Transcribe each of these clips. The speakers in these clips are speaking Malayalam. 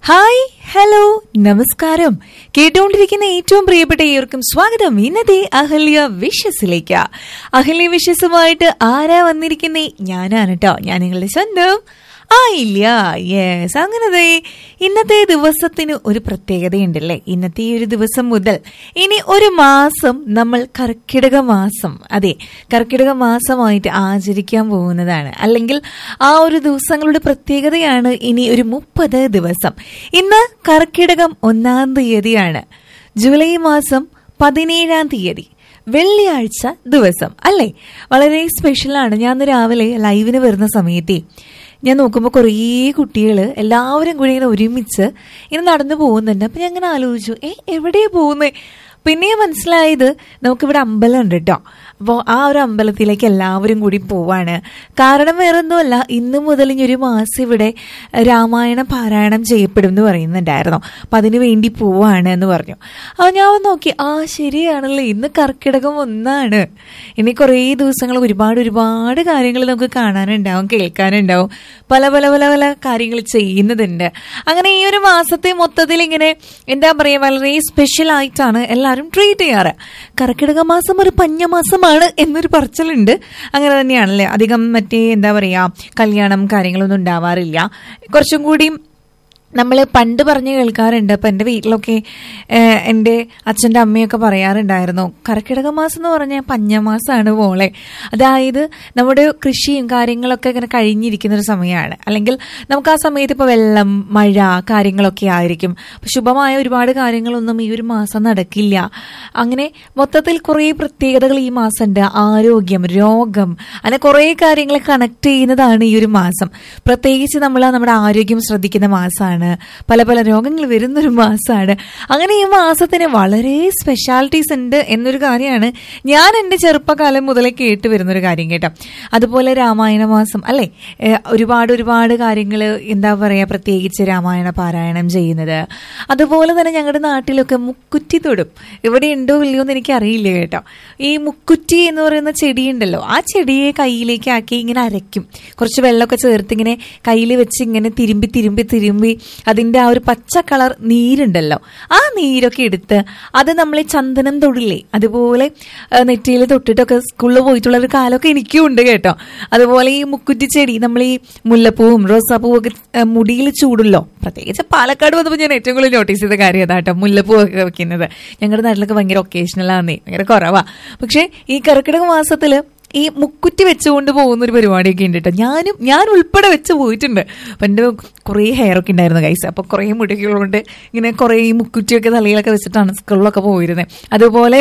ഹായ് ഹലോ നമസ്കാരം കേട്ടുകൊണ്ടിരിക്കുന്ന ഏറ്റവും പ്രിയപ്പെട്ട ഏവർക്കും സ്വാഗതം ഇന്നത്തെ അഹല്യ വിഷസിലേക്ക് അഹല്യ വിഷസുമായിട്ട് ആരാ വന്നിരിക്കുന്നേ ഞാനാണ് കേട്ടോ ഞാൻ നിങ്ങളുടെ സ്വന്തം ആ ഇല്ല യെസ് അങ്ങനെ ദേ ഇന്നത്തെ ദിവസത്തിന് ഒരു പ്രത്യേകതയുണ്ടല്ലേ ഇന്നത്തെ ഈ ഒരു ദിവസം മുതൽ ഇനി ഒരു മാസം നമ്മൾ കർക്കിടക മാസം അതെ കർക്കിടക മാസമായിട്ട് ആചരിക്കാൻ പോകുന്നതാണ് അല്ലെങ്കിൽ ആ ഒരു ദിവസങ്ങളുടെ പ്രത്യേകതയാണ് ഇനി ഒരു മുപ്പത് ദിവസം ഇന്ന് കർക്കിടകം ഒന്നാം തീയതിയാണ് ജൂലൈ മാസം പതിനേഴാം തീയതി വെള്ളിയാഴ്ച ദിവസം അല്ലേ വളരെ സ്പെഷ്യലാണ് ഞാൻ രാവിലെ ലൈവിന് വരുന്ന സമയത്തേ ഞാൻ നോക്കുമ്പോൾ കുറേ കുട്ടികൾ എല്ലാവരും കൂടി ഇങ്ങനെ ഒരുമിച്ച് ഇങ്ങനെ നടന്നു പോകുന്നുണ്ട് അപ്പം ഞാൻ ഇങ്ങനെ ആലോചിച്ചു ഏ എവിടെയാ പോകുന്നത് പിന്നെ മനസ്സിലായത് നമുക്കിവിടെ അമ്പലം ഉണ്ട് കേട്ടോ അപ്പോൾ ആ ഒരു അമ്പലത്തിലേക്ക് എല്ലാവരും കൂടി പോവാണ് കാരണം വേറൊന്നുമല്ല ഇന്ന് മുതൽ ഇനി ഒരു മാസം ഇവിടെ രാമായണ പാരായണം ചെയ്യപ്പെടും എന്ന് പറയുന്നുണ്ടായിരുന്നു അപ്പം അതിനു വേണ്ടി പോവാണ് എന്ന് പറഞ്ഞു അപ്പോൾ ഞാൻ നോക്കി ആ ശരിയാണല്ലോ ഇന്ന് കർക്കിടകം ഒന്നാണ് ഇനി കുറേ ദിവസങ്ങൾ ഒരുപാട് ഒരുപാട് കാര്യങ്ങൾ നമുക്ക് കാണാനുണ്ടാവും കേൾക്കാനുണ്ടാവും പല പല പല പല കാര്യങ്ങൾ ചെയ്യുന്നതുണ്ട് അങ്ങനെ ഈ ഒരു മാസത്തെ മൊത്തത്തിൽ ഇങ്ങനെ എന്താ പറയുക വളരെ സ്പെഷ്യൽ ആയിട്ടാണ് എല്ലാവരും ട്രീറ്റ് ചെയ്യാറ് കർക്കിടക മാസം ഒരു പഞ്ഞമാസമാണ് എന്നൊരു പറച്ചിലുണ്ട് അങ്ങനെ തന്നെയാണല്ലേ അധികം മറ്റേ എന്താ പറയുക കല്യാണം കാര്യങ്ങളൊന്നും ഉണ്ടാവാറില്ല കുറച്ചും കൂടി നമ്മൾ പണ്ട് പറഞ്ഞ് കേൾക്കാറുണ്ട് അപ്പം എൻ്റെ വീട്ടിലൊക്കെ ഏഹ്, എൻ്റെ അച്ഛൻ്റെ അമ്മയൊക്കെ പറയാറുണ്ടായിരുന്നു കർക്കിടക മാസം എന്ന് പറഞ്ഞാൽ പഞ്ഞമാസമാണ് മോളെ അതായത് നമ്മുടെ കൃഷിയും കാര്യങ്ങളൊക്കെ ഇങ്ങനെ കഴിഞ്ഞിരിക്കുന്ന ഒരു സമയമാണ് അല്ലെങ്കിൽ നമുക്ക് ആ സമയത്ത് ഇപ്പോൾ വെള്ളം മഴ കാര്യങ്ങളൊക്കെ ആയിരിക്കും അപ്പം ശുഭമായ ഒരുപാട് കാര്യങ്ങളൊന്നും ഈ ഒരു മാസം നടക്കില്ല അങ്ങനെ മൊത്തത്തിൽ കുറേ പ്രത്യേകതകൾ ഈ മാസമുണ്ട് ആരോഗ്യം രോഗം അങ്ങനെ കുറേ കാര്യങ്ങൾ കണക്ട് ചെയ്യുന്നതാണ് ഈ ഒരു മാസം പ്രത്യേകിച്ച് നമ്മൾ നമ്മുടെ ആരോഗ്യം ശ്രദ്ധിക്കുന്ന മാസമാണ് പല പല രോഗങ്ങൾ വരുന്നൊരു മാസമാണ് അങ്ങനെ ഈ മാസത്തിന് വളരെ സ്പെഷ്യാലിറ്റീസ് ഉണ്ട് എന്നൊരു കാര്യമാണ് ഞാൻ എൻ്റെ ചെറുപ്പകാലം മുതലേ കേട്ട് വരുന്നൊരു കാര്യം കേട്ടോ അതുപോലെ രാമായണ മാസം അല്ലേ ഏഹ് ഒരുപാട് ഒരുപാട് കാര്യങ്ങൾ എന്താ പറയുക പ്രത്യേകിച്ച് രാമായണ പാരായണം ചെയ്യുന്നത് അതുപോലെ തന്നെ ഞങ്ങളുടെ നാട്ടിലൊക്കെ മുക്കുറ്റി തൊടും ഇവിടെ ഉണ്ടോ ഇല്ലയോ എന്ന് എനിക്ക് അറിയില്ല കേട്ടോ ഈ മുക്കുറ്റി എന്ന് പറയുന്ന ചെടിയുണ്ടല്ലോ ആ ചെടിയെ കയ്യിലേക്ക് ആക്കി ഇങ്ങനെ അരയ്ക്കും കുറച്ച് വെള്ളമൊക്കെ ചേർത്ത് ഇങ്ങനെ കയ്യിൽ വെച്ച് ഇങ്ങനെ തിരുമ്പി തിരുമ്പി തിരുമ്പി അതിൻ്റെ ആ ഒരു പച്ച കളർ നീരുണ്ടല്ലോ ആ നീരൊക്കെ എടുത്ത് അത് നമ്മൾ ഈ ചന്ദനം തൊടില്ലേ അതുപോലെ നെറ്റിയിൽ തൊട്ടിട്ടൊക്കെ സ്കൂളിൽ പോയിട്ടുള്ള ഒരു കാലമൊക്കെ എനിക്കും ഉണ്ട് കേട്ടോ അതുപോലെ ഈ മുക്കുറ്റി ചെടി നമ്മൾ ഈ മുല്ലപ്പൂവും റോസാപ്പൂവും ഒക്കെ മുടിയിൽ ചൂടുല്ലോ പ്രത്യേകിച്ച് പാലക്കാട് വന്നപ്പോൾ ഞാൻ ഏറ്റവും കൂടുതൽ നോട്ടീസ് ചെയ്ത കാര്യം അതാ കേട്ടോ മുല്ലപ്പൂവൊക്കെ വെക്കുന്നത് ഞങ്ങളുടെ നാട്ടിലൊക്കെ ഭയങ്കര ഒക്കേഷണലാന്നേ ഭയങ്കര കുറവാ പക്ഷേ ഈ കർക്കിടക മാസത്തില് ഈ മുക്കുറ്റി വെച്ചുകൊണ്ട് പോകുന്ന ഒരു പരിപാടിയൊക്കെ ഉണ്ട് കേട്ടോ ഞാനും ഞാൻ ഉൾപ്പെടെ വെച്ച് പോയിട്ടുണ്ട് അപ്പം എൻ്റെ കുറേ ഹെയർ ഒക്കെ ഉണ്ടായിരുന്നു കൈസ് അപ്പോൾ കുറേ മുടികളുണ്ട് ഇങ്ങനെ കുറേ ഈ മുക്കുറ്റിയൊക്കെ തലയിലൊക്കെ വെച്ചിട്ടാണ് സ്കൂളിലൊക്കെ പോയിരുന്നത് അതുപോലെ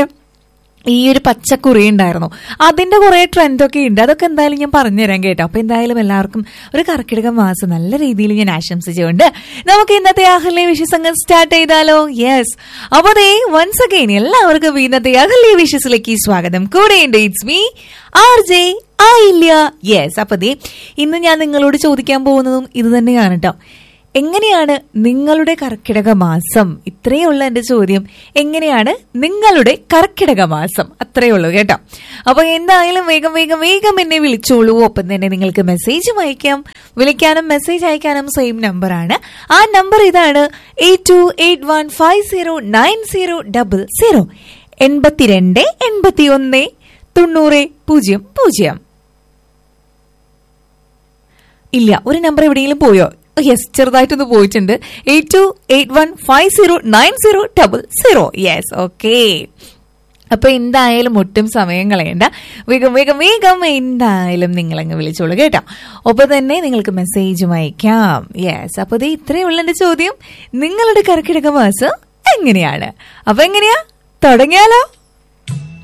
ഈ ഒരു പച്ചക്കുറി ഉണ്ടായിരുന്നു അതിന്റെ കുറെ ട്രെൻഡൊക്കെ ഉണ്ട് അതൊക്കെ എന്തായാലും ഞാൻ പറഞ്ഞുതരാം കേട്ടോ അപ്പൊ എന്തായാലും എല്ലാവർക്കും ഒരു കർക്കിടക മാസം നല്ല രീതിയിൽ ഞാൻ ആശംസിച്ചുകൊണ്ട് നമുക്ക് ഇന്നത്തെ അഹല്യ വിഷസംഗം സ്റ്റാർട്ട് ചെയ്താലോ യെസ് അപ്പൊ ദേ വൺസ് അഗൈൻ എല്ലാവർക്കും ഇന്നത്തെ അഹല്യ വിഷസിലേക്ക് സ്വാഗതം കൂടെയുണ്ട് ഇറ്റ്സ് മീ ആർ ജെ ആയില്ല യെസ് അപ്പൊ ദേ ഇന്ന് ഞാൻ നിങ്ങളോട് ചോദിക്കാൻ പോകുന്നതും ഇത് തന്നെയാണ് കേട്ടോ എങ്ങനെയാണ് നിങ്ങളുടെ കർക്കിടക മാസം ഇത്രയേ ഉള്ളൂ എന്റെ ചോദ്യം എങ്ങനെയാണ് നിങ്ങളുടെ കർക്കിടക മാസം അത്രയേ ഉള്ളൂ കേട്ടോ അപ്പൊ എന്തായാലും വേഗം വേഗം വേഗം എന്നെ വിളിച്ചോളൂ ഒപ്പം തന്നെ നിങ്ങൾക്ക് മെസ്സേജും അയക്കാം വിളിക്കാനും മെസ്സേജ് അയക്കാനും സെയിം നമ്പറാണ് ആ നമ്പർ ഇതാണ് eight two eight one five zero nine zero double zero എൺപത്തിരണ്ട് എൺപത്തി ഒന്ന് തൊണ്ണൂറ് പൂജ്യം പൂജ്യം ഇല്ല ഒരു നമ്പർ എവിടെയെങ്കിലും പോയോ യെസ് ചെറുതായിട്ടൊന്ന് പോയിട്ടുണ്ട് eight two eight one five zero nine zero double zero yes okay അപ്പൊ എന്തായാലും ഒട്ടും സമയം കളയണ്ട വേഗം വേഗം വേഗം എന്തായാലും നിങ്ങളങ്ങ് വിളിച്ചോളൂ കേട്ടോ ഒപ്പം തന്നെ നിങ്ങൾക്ക് മെസ്സേജും അയക്കാം യെസ് അപ്പൊ ഇത് ഇത്രയേ ഉള്ള എന്റെ ചോദ്യം നിങ്ങളുടെ കർക്കിടക മാസം എങ്ങനെയാണ് അപ്പൊ എങ്ങനെയാ തുടങ്ങിയാലോ